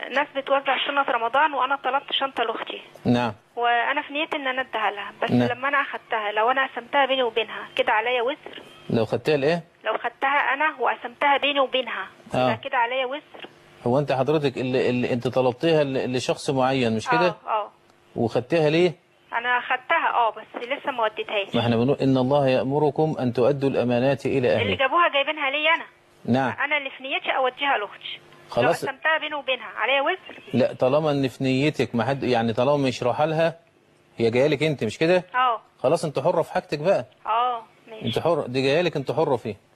ناس بتوزع شنط رمضان وانا طلبت شنطه لاختي نعم وانا في نيتي ان انا اديها لها بس نعم. لما انا اخدتها لو انا قسمتها بيني وبينها كده عليا وزر لو خدتها الايه لو خدتها انا وقسمتها بيني وبينها آه. يبقى كده عليا وزر هو انت حضرتك اللي, اللي انت طلبتيها ل- لشخص معين مش كده اه اه وخدتها ليه انا خدتها اه بس لسه ما وديتهاش ما احنا بنقول ان الله يأمركم ان تؤدوا الامانات الى اللي اهلها جابوها جايبينها لي انا نعم انا اللي في نيتي اوديها لاختي خلاص. لو قسمتها بيني وبينها عليا وزر لا طالما ان في نيتك ما حد يعني طالما مش رايحه لها هي جايه لك انت مش كده اه خلاص انت حره في حاجتك بقى اه ماشي انت حره دي جايه لك انت حره فيه